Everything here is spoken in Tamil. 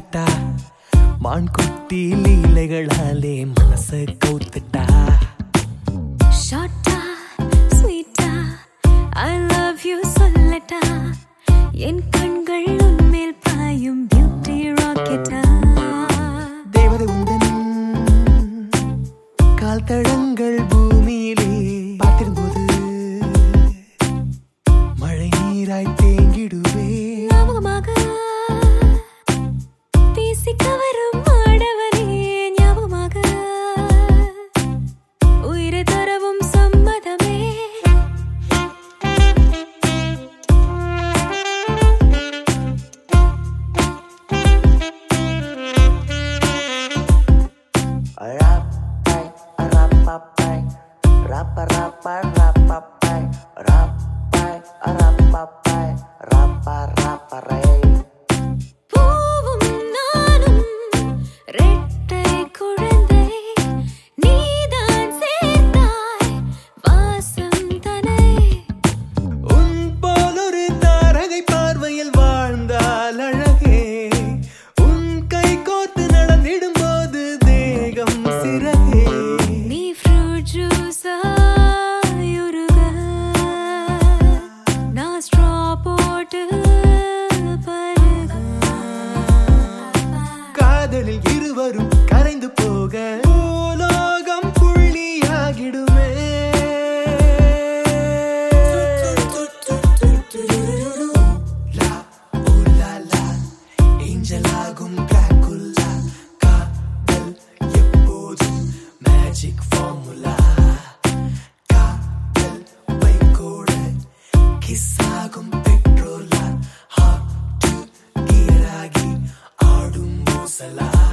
விட்டா மான் குட்டி லீலைகளாலே மனச கவுத்துட்டா ஷார்ட்டா ஸ்வீட்டா ஐ லவ் யூ சொல்லட்டா என் கண்கள் உன்மேல் பாயும் பியூட்டி ராக்கெட்டா தேவதை உந்தன் கால் தடங்கள் பூமியிலே பார்த்திருந்தோது மழை நீராய் தேங்கிடுவே ஞாபகமாக பேசி கவரும் ஆடவரே ஞாபகமாக உயிரை தரவும் சம்மதமே Rapai, rapapai, rapa rapa rapapai, rapai, rapapai, rapa rapa ray. பூவும் நானும் ரெட்டை குழந்தை நீதான் சேர்த்தாய் வாசம் தனை உன் போலொரு தாரகை பார்வையில் வாழ்ந்தால் அழகே உன் கை கோர்த்து நடந்திடும் போது தேகம் சிறகே நீ ஃப்ரூட் ஜூஸா உருக நான் ஸ்ட்ரா போட்டு பருக காதலில் இருவரும் கரைந்து போக பூலோகம் புள்ளியாகிடுமே லா, ஊ, லா, லா, ஏஞ்சலாகும் டிராகுலா. காதல் எப்போதும் magic formula. காதல் பைக்கோட kiss ஆகும் பெட்ரோலா. Heart gear ஆகி ஆடும் ஊசலா